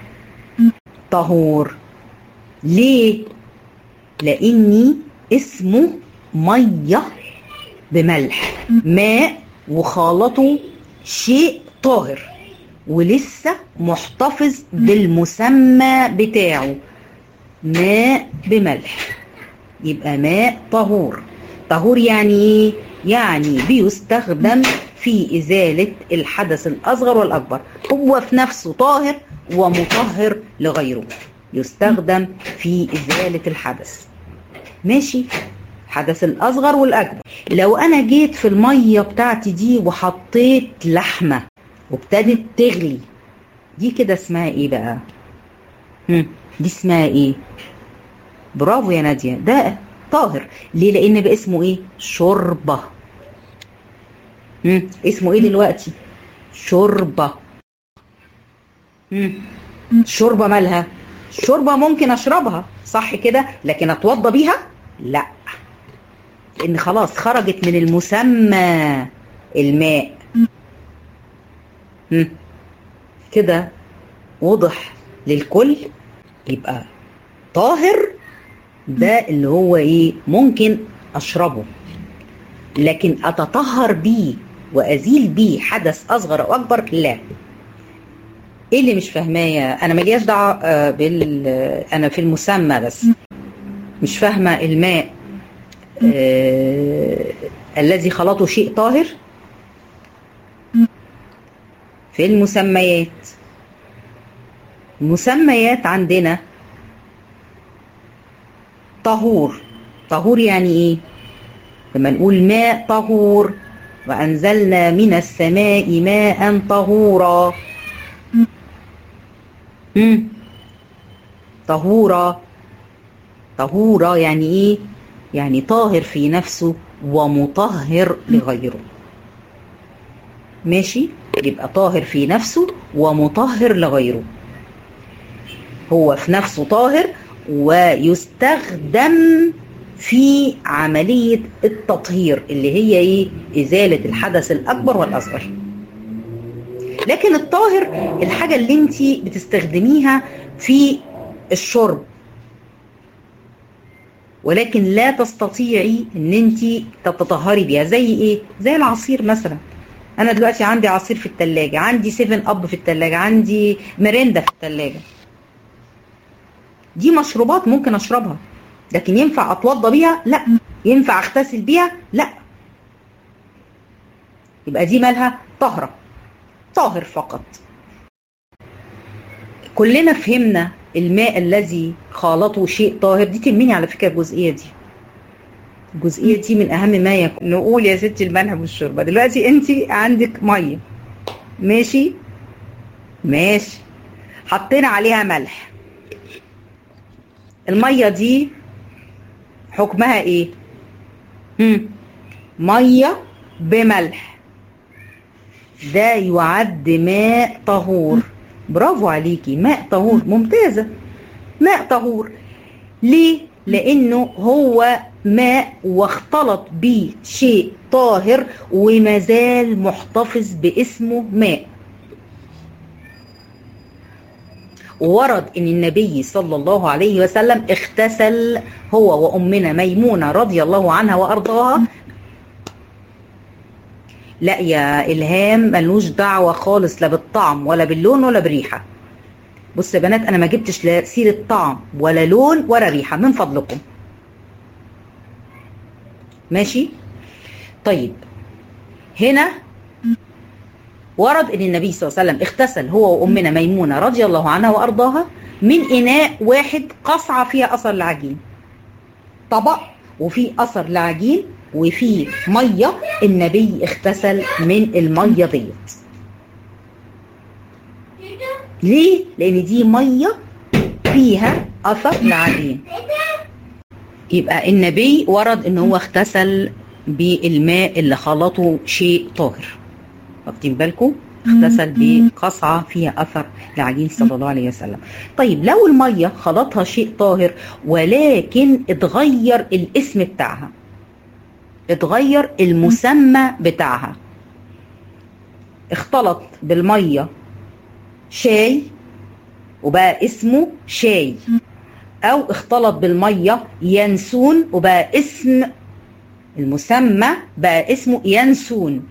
طهور ليه لاني اسمه ميه بملح ماء وخالطه شيء طاهر ولسه محتفظ بالمسمى بتاعه ماء بملح يبقى ماء طهور طهور يعني ايه يعني بيستخدم في إزالة الحدث الأصغر والأكبر هو في نفسه طاهر ومطهر لغيره يستخدم في إزالة الحدث ماشي حدث الأصغر والأكبر لو أنا جيت في المية بتاعتي دي وحطيت لحمة وابتدت تغلي دي كده اسمها ايه بقى هم. دي اسمها ايه برافو يا نادية ده طاهر ليه لان بقى اسمه ايه شوربة مم. اسمه ايه دلوقتي شوربة مم. شوربة مالها شوربة ممكن اشربها صح كده لكن اتوضى بيها لا لان خلاص خرجت من المسمى الماء مم. كده وضح للكل يبقى طاهر ده اللي هو ايه ممكن اشربه لكن اتطهر بيه وازيل بيه حدث اصغر او اكبر لا ايه اللي مش فاهماه انا مالياش دعوه آه، بال آه، انا في المسمى بس مش فاهمه الماء آه الذي خلطه شيء طاهر في المسميات المسميات عندنا طهور طهور يعني ايه لما نقول ماء طهور وأنزلنا من السماء ماء طهورا مم. طهورا طهورا يعني ايه يعني طاهر في نفسه ومطهر لغيره ماشي يبقى طاهر في نفسه ومطهر لغيره هو في نفسه طاهر ويستخدم في عملية التطهير اللي هي ايه ازالة الحدث الاكبر والاصغر لكن الطاهر الحاجة اللي انت بتستخدميها في الشرب ولكن لا تستطيعي ان انت تتطهري بيها زي ايه زي العصير مثلا انا دلوقتي عندي عصير في التلاجة عندي سيفن اب في التلاجة عندي مريندا في التلاجة دي مشروبات ممكن اشربها لكن ينفع اتوضى بيها لا ينفع اغتسل بيها لا يبقى دي مالها طهرة طاهر فقط كلنا فهمنا الماء الذي خالطه شيء طاهر دي تهمني على فكرة الجزئية دي الجزئية دي من أهم ما يكون نقول يا ستي الملح والشوربة دلوقتي أنت عندك مية ماشي ماشي حطينا عليها ملح المية دي حكمها ايه مم. مية بملح ده يعد ماء طهور برافو عليكي ماء طهور ممتازة ماء طهور ليه؟ لأنه هو ماء واختلط بيه شيء طاهر وما زال محتفظ باسمه ماء ورد ان النبي صلى الله عليه وسلم اغتسل هو وامنا ميمونه رضي الله عنها وارضاها لا يا الهام ملوش دعوه خالص لا بالطعم ولا باللون ولا بالريحه بص يا بنات انا ما جبتش لا سيره طعم ولا لون ولا ريحه من فضلكم ماشي طيب هنا ورد ان النبي صلى الله عليه وسلم اغتسل هو وامنا ميمونه رضي الله عنها وارضاها من اناء واحد قصعه فيها اثر العجين طبق وفيه اثر العجين وفيه ميه النبي اغتسل من الميه ديت ليه لان دي ميه فيها اثر العجين يبقى النبي ورد ان هو اغتسل بالماء اللي خلطه شيء طاهر واخدين بالكم اغتسل بقصعة فيها أثر العجين صلى الله عليه وسلم طيب لو المية خلطها شيء طاهر ولكن اتغير الاسم بتاعها اتغير المسمى بتاعها اختلط بالمية شاي وبقى اسمه شاي او اختلط بالمية ينسون وبقى اسم المسمى بقى اسمه ينسون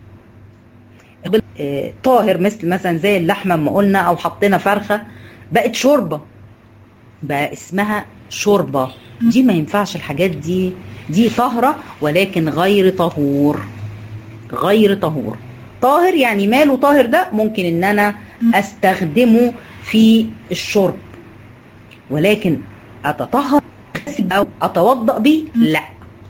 طاهر مثل مثلا زي اللحمه اما قلنا او حطينا فرخه بقت شوربه بقى اسمها شوربه دي ما ينفعش الحاجات دي دي طاهره ولكن غير طهور غير طهور طاهر يعني ماله طاهر ده ممكن ان انا استخدمه في الشرب ولكن اتطهر او اتوضا بيه لا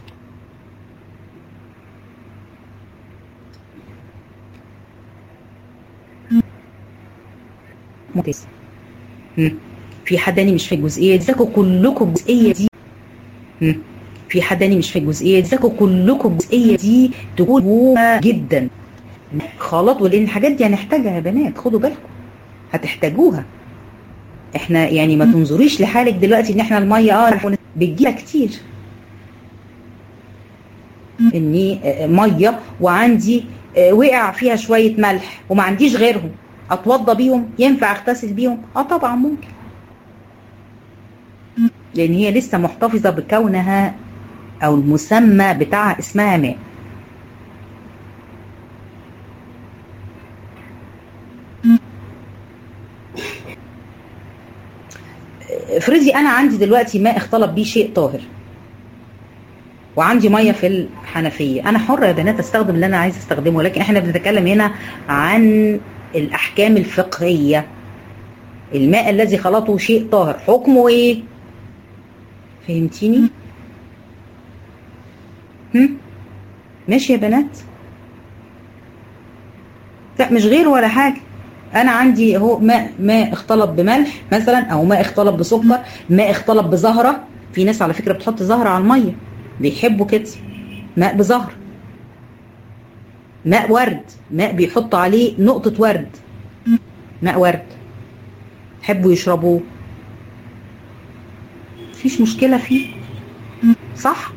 ممتاز في حد تاني مش في الجزئيه دي ذاكوا كلكم الجزئيه دي مم. في حد تاني مش في الجزئيه دي ذاكوا كلكم الجزئيه دي تكون مهمه جدا خلاط ولان الحاجات دي هنحتاجها يا بنات خدوا بالكم هتحتاجوها احنا يعني ما تنظريش لحالك دلوقتي ان احنا الميه اه بتجينا كتير اني ميه وعندي وقع فيها شويه ملح وما عنديش غيرهم اتوضى بيهم ينفع اغتسل بيهم اه طبعا ممكن لان هي لسه محتفظه بكونها او المسمى بتاعها اسمها ماء افرضي انا عندي دلوقتي ماء اختلط بيه شيء طاهر وعندي ميه في الحنفيه انا حره يا بنات استخدم اللي انا عايز استخدمه لكن احنا بنتكلم هنا عن الاحكام الفقهيه الماء الذي خلطه شيء طاهر حكمه ايه فهمتيني هم ماشي يا بنات لا مش غير ولا حاجه انا عندي اهو ماء ماء اختلط بملح مثلا او ماء اختلط بسكر ماء اختلط بزهره في ناس على فكره بتحط زهره على الميه بيحبوا كده ماء بزهر ماء ورد ماء بيحط عليه نقطة ورد ماء ورد يحبوا يشربوه مفيش مشكلة فيه صح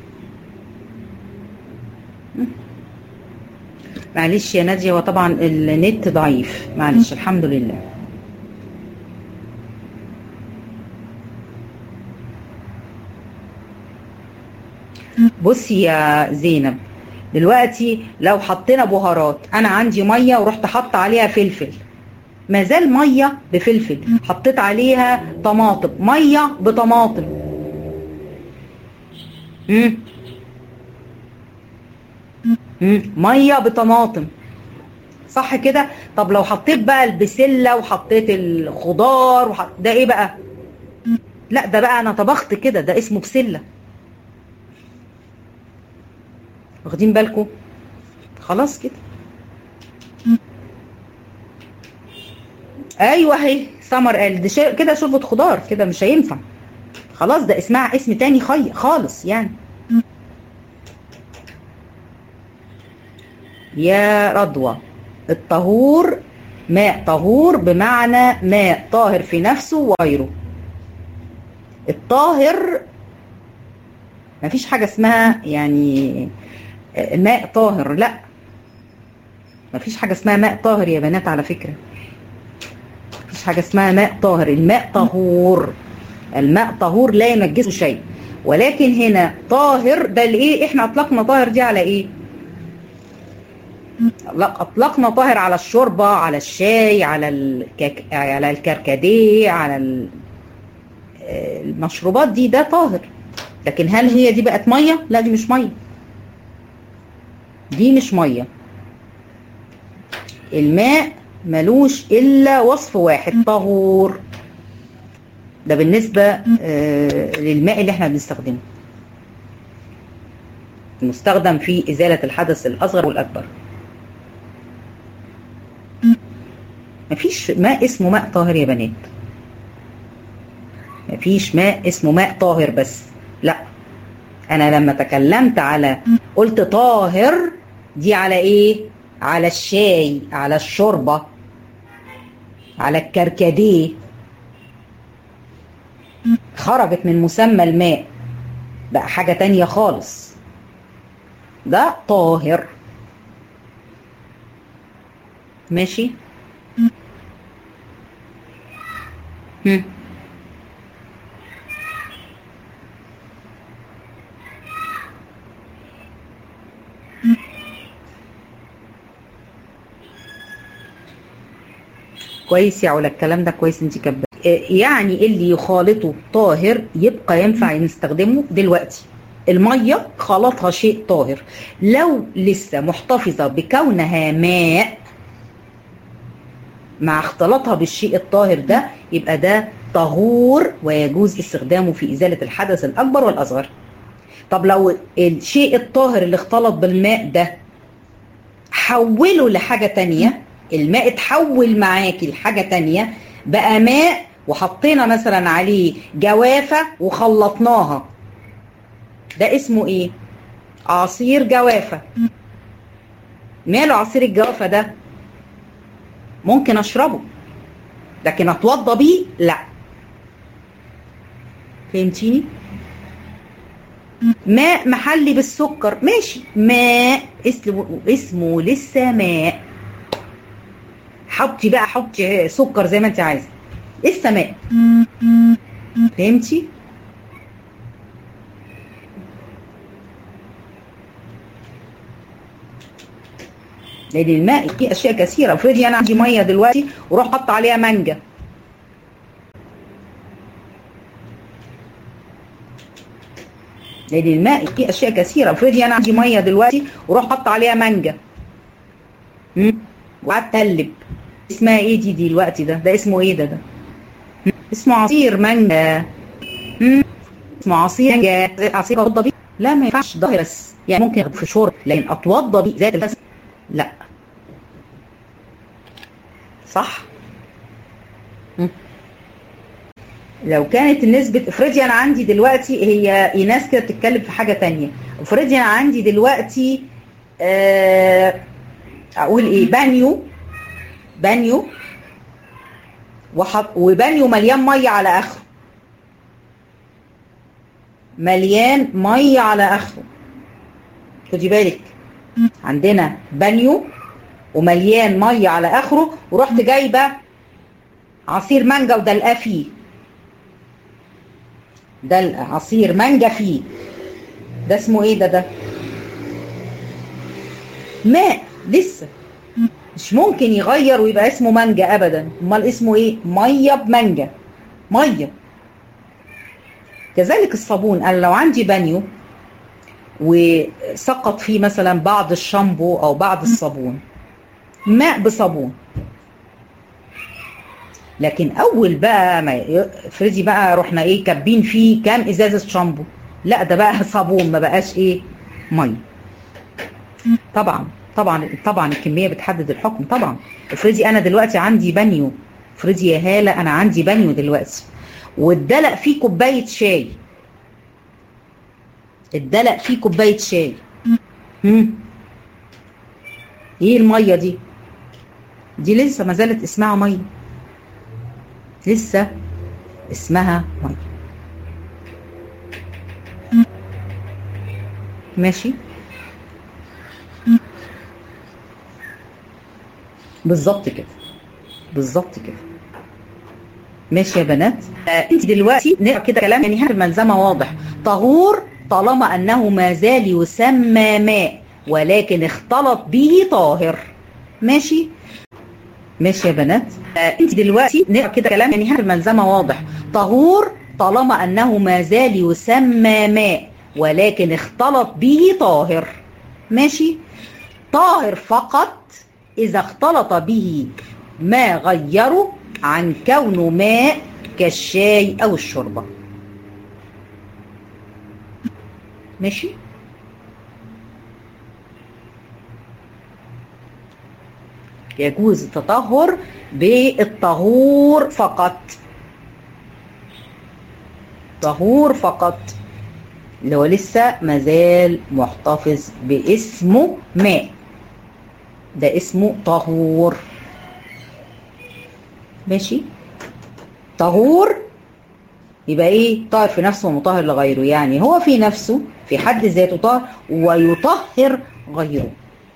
معلش يا نادية هو طبعا النت ضعيف معلش الحمد لله بصي يا زينب دلوقتي لو حطينا بهارات انا عندي ميه ورحت حاطه عليها فلفل ما زال ميه بفلفل حطيت عليها طماطم ميه بطماطم امم امم ميه بطماطم صح كده طب لو حطيت بقى البسله وحطيت الخضار وحط... ده ايه بقى لا ده بقى انا طبخت كده ده اسمه بسله واخدين بالكم خلاص كده ايوه اهي سمر قال دي شي... كده شوربه خضار كده مش هينفع خلاص ده اسمها اسم تاني خي... خالص يعني يا رضوى الطهور ماء طهور بمعنى ماء طاهر في نفسه وغيره الطاهر ما فيش حاجة اسمها يعني ماء طاهر لا ما فيش حاجة اسمها ماء طاهر يا بنات على فكرة ما فيش حاجة اسمها ماء طاهر الماء طهور الماء طهور لا ينجسه شيء ولكن هنا طاهر ده الايه احنا اطلقنا طاهر دي على ايه اطلقنا طاهر على الشوربه على الشاي على الكك... على الكركديه على المشروبات دي ده طاهر لكن هل هي دي بقت ميه لا دي مش ميه دي مش ميه الماء ملوش الا وصف واحد طهور ده بالنسبه للماء اللي احنا بنستخدمه المستخدم في ازاله الحدث الاصغر والاكبر مفيش ماء اسمه ماء طاهر يا بنات مفيش ماء اسمه ماء طاهر بس لا انا لما تكلمت على قلت طاهر دي على ايه على الشاي على الشوربه على الكركديه خرجت من مسمى الماء بقى حاجه تانية خالص ده طاهر ماشي هم. كويس يا علا الكلام ده كويس انت كبه يعني اللي يخالطه طاهر يبقى ينفع نستخدمه دلوقتي الميه خلطها شيء طاهر لو لسه محتفظه بكونها ماء مع اختلاطها بالشيء الطاهر ده يبقى ده طهور ويجوز استخدامه في ازاله الحدث الاكبر والاصغر طب لو الشيء الطاهر اللي اختلط بالماء ده حوله لحاجه تانية الماء اتحول معاكي لحاجه تانية بقى ماء وحطينا مثلا عليه جوافه وخلطناها ده اسمه ايه عصير جوافه ماله عصير الجوافه ده ممكن اشربه لكن اتوضى بيه لا فهمتيني ماء محلي بالسكر ماشي ماء اسمه اسمه لسه ماء حطي بقى حطي سكر زي ما انت عايزه لسه ماء فهمتي لان الماء فيه اشياء كثيره افرضي انا عندي ميه دلوقتي وروح حط عليها مانجا لان الماء فيه اشياء كثيره افرضي انا عندي ميه دلوقتي وروح حط عليها مانجا وقعدت تقلب اسمها ايه دي دلوقتي ده ده اسمه ايه ده ده اسمه عصير مانجا اسمه عصير مانجا عصير اتوضى بيه لا ما ينفعش ظاهر بس يعني ممكن في شرب لكن اتوضى بيه ذات الفسد لا صح لو كانت النسبة افرضي انا عندي دلوقتي هي ناس كده بتتكلم في حاجة تانية افرضي انا عندي دلوقتي آه اقول ايه بانيو بانيو وحط وبانيو مليان ميه على اخره مليان ميه على اخره خدي بالك عندنا بانيو ومليان ميه على اخره ورحت جايبه عصير مانجا ودلقاه فيه دلقه عصير مانجا فيه ده اسمه ايه ده ده ماء لسه مش ممكن يغير ويبقى اسمه مانجا ابدا امال اسمه ايه ميه بمانجا ميه كذلك الصابون انا لو عندي بانيو وسقط فيه مثلا بعض الشامبو او بعض الصابون ماء بصابون لكن اول بقى ما افرضي بقى رحنا ايه كابين فيه كام ازازه شامبو لا ده بقى صابون ما بقاش ايه ميه طبعا طبعا طبعا الكميه بتحدد الحكم طبعا افرضي انا دلوقتي عندي بانيو افرضي يا هاله انا عندي بانيو دلوقتي واتدلق فيه كوبايه شاي اتدلق فيه كوبايه شاي امم ايه الميه دي دي لسه ما زالت اسمها ميه لسه اسمها ميه ماشي بالظبط كده بالظبط كده ماشي يا بنات آه انت دلوقتي نقرا كده كلام يعني هذا الملزمه واضح طهور طالما انه ما زال يسمى ماء ولكن اختلط به طاهر ماشي ماشي يا بنات آه انت دلوقتي نقرا كده كلام يعني هذا الملزمه واضح طهور طالما انه ما زال يسمى ماء ولكن اختلط به طاهر ماشي طاهر فقط اذا اختلط به ما غيره عن كونه ماء كالشاي او الشوربه ماشي يجوز التطهر بالطهور فقط طهور فقط اللي هو لسه مازال محتفظ باسمه ماء ده اسمه طهور ماشي طهور يبقى ايه طاهر في نفسه ومطهر لغيره يعني هو في نفسه في حد ذاته طاهر ويطهر غيره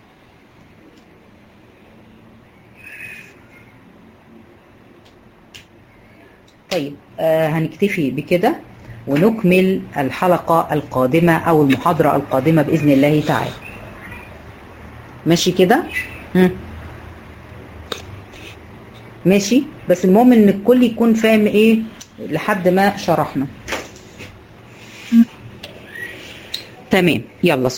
طيب آه هنكتفي بكده ونكمل الحلقة القادمة أو المحاضرة القادمة بإذن الله تعالى ماشي كده هم. ماشي بس المهم ان الكل يكون فاهم ايه لحد ما شرحنا تمام يلا